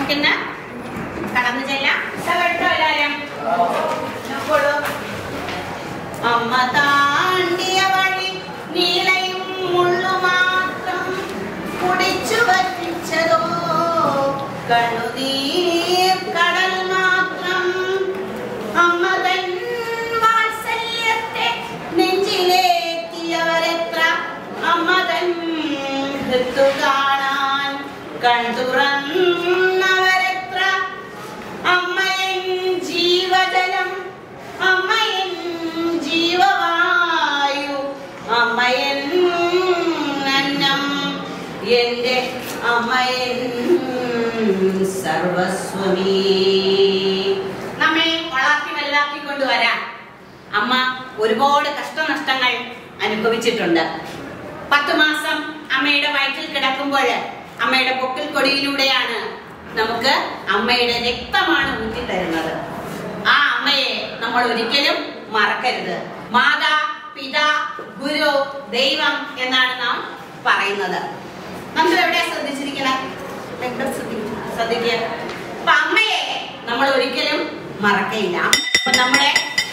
നമുക്കിന്ന് കടന്നു ചെല്ലാം കേട്ടോ എല്ലാരും നോക്കോളൂ അമ്മ താണ്ടിയ വഴി നീളയും മുള്ളു മാത്രം കുടിച്ചു വറ്റിച്ചതോ കണ്ണുനീർ കടൽ മാത്രം അമ്മ തൻ വാത്സല്യത്തെ നെഞ്ചിലേക്കിയവരെത്ര അമ്മ തൻ ഹൃത്തു കാണാൻ കൺതുറന്നവരെത്ര അമ്മയൻ ജീവജലം അമ്മയൻ ജീവവായു അമ്മയൻ അന്നം എന്റെ അമ്മയൻ സർവസ്വമീ നമ്മെ വളർത്തി വലുതാക്കി കൊണ്ടുവരാൻ അമ്മ ഒരുപാട് കഷ്ടനഷ്ടങ്ങൾ അനുഭവിച്ചിട്ടുണ്ട് പത്ത് മാസം അമ്മയുടെ വയറ്റിൽ കിടക്കുമ്പോൾ അമ്മയുടെ പൊക്കിൽ കൊടിയിലൂടെയാണ് നമുക്ക് അമ്മയുടെ രക്തമാണ് ഊറ്റി തരുന്നത് ആ അമ്മയെ നമ്മൾ ഒരിക്കലും മറക്കരുത് മാതാ പിതാ ഗുരു ദൈവം എന്നാണ് നാം പറയുന്നത് നമ്മൾ എവിടെയാ ശ്രദ്ധിച്ചിരിക്കണം എവിടെ ശ്രദ്ധിക്കും ശ്രദ്ധിക്കുക അപ്പൊ അമ്മയെ നമ്മൾ ഒരിക്കലും മറക്കയില്ല അപ്പൊ നമ്മുടെ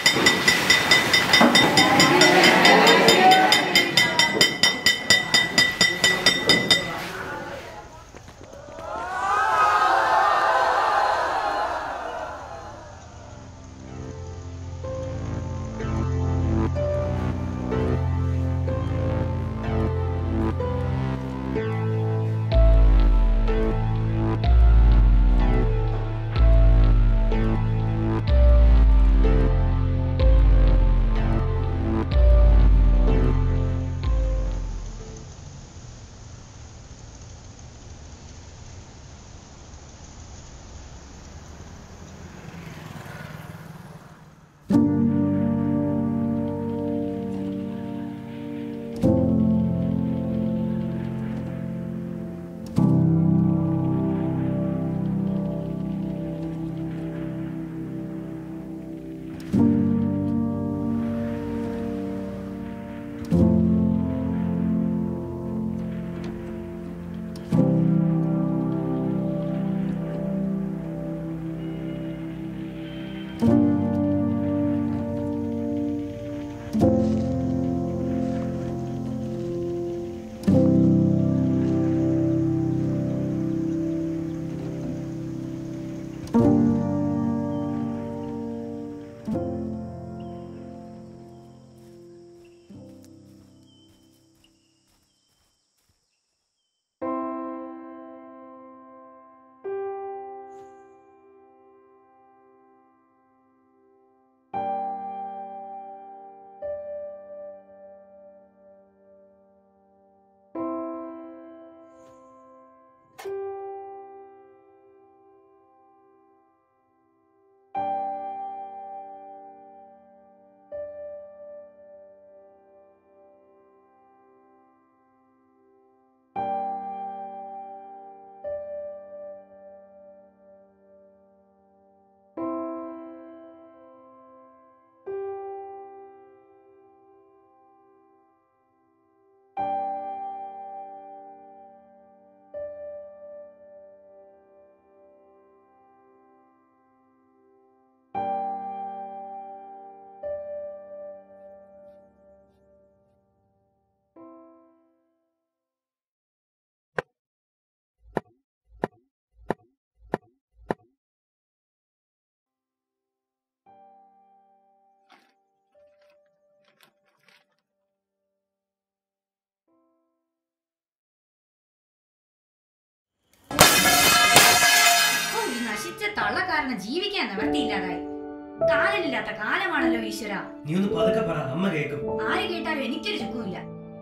ഓ, ഈ നശിച്ച തള്ള കാരണം ജീവിക്കാൻ നിവർത്തിയില്ലാതായി കാലനില്ലാത്ത കാലമാണല്ലോ ഈശ്വര നീ ഒന്ന് പതുക്കെ പറ അമ്മ കേക്കും ആര് കേട്ടാലും എനിക്കൊരു ചുക്കുമില്ല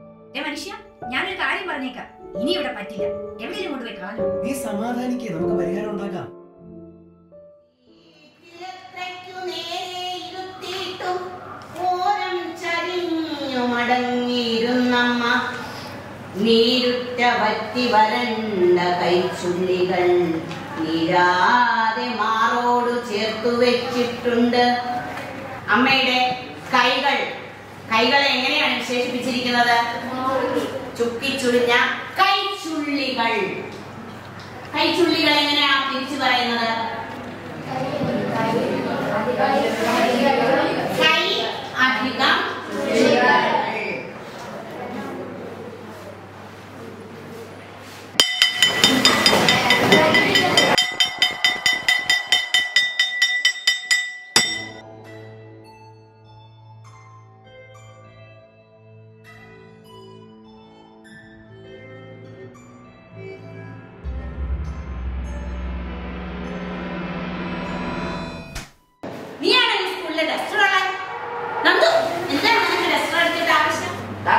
ഏ മനുഷ്യ ഞാനൊരു കാര്യം പറഞ്ഞേക്കാം ഇനി ഇവിടെ പറ്റില്ല എവിടെയും കൊണ്ടുപോയി കളഞ്ഞു നീ സമാധാനിക്കേ നമുക്ക് പരിഹാരം ഉണ്ടാക്കാം ഇലത്രയ്ക്കു നേരെ ഇരുത്തിയിട്ടും ഓരം ചരിഞ്ഞു മടങ്ങിയിരുന്നമ്മ നീരുറ്റ വറ്റി വരണ്ട കൈച്ചുള്ളികൾ നീരാതെ മാറോട് ചേർത്തു വെച്ചിട്ടുണ്ട് അമ്മയുടെ കൈകൾ കൈകളെ എങ്ങനെയാണ് വിശേഷിപ്പിച്ചിരിക്കുന്നത് ചുക്കിച്ചുളിഞ്ഞ കൈച്ചുള്ളികൾ കൈച്ചുള്ളികൾ എങ്ങനെയാ തിരിച്ചു പറയുന്നത് കൈ അധികം വിരലുകൾ. നീയാണോ ഈ സ്കൂളിലെ ഡസ്റ്റർ ഉള്ളത് നന്ദു എന്താണ് നിനക്ക് ഡസ്റ്റർ എടുത്തിട്ട് ആവശ്യം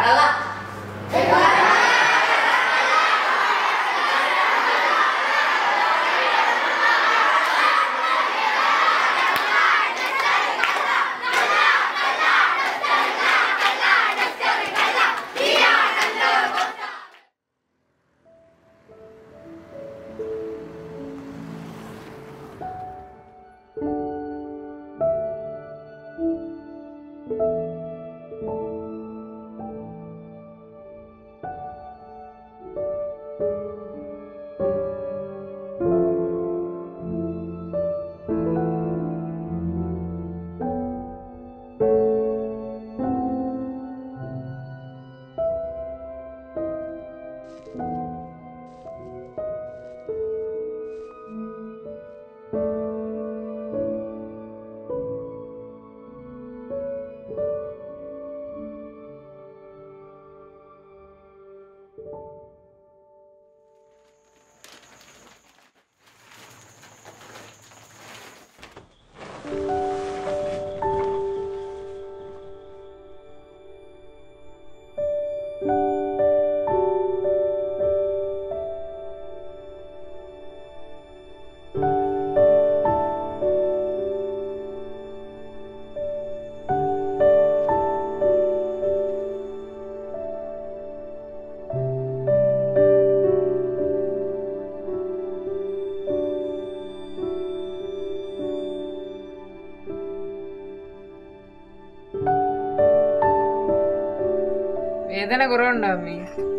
വേദന കുറവുണ്ടോ അമ്മേ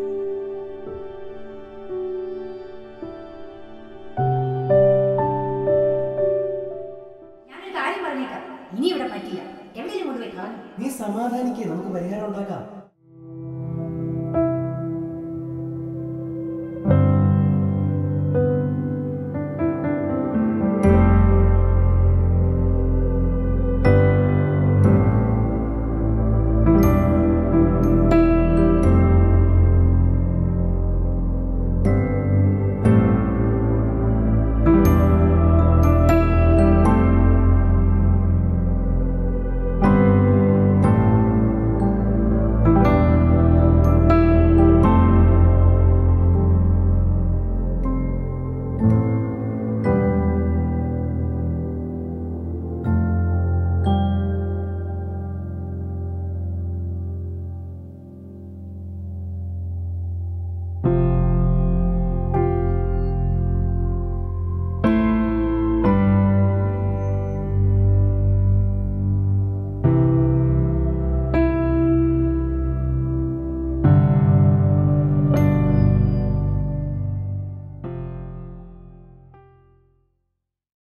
ഞാനൊരു കാര്യം പറഞ്ഞേക്കാം ഇനി ഇവിടെ പറ്റില്ല എവിടെയെങ്കിലും കൊണ്ടുപോയി കളഞ്ഞു നീ സമാധാനിക്കേ നമുക്ക് പരിഹാരം ഉണ്ടാക്കാം ആ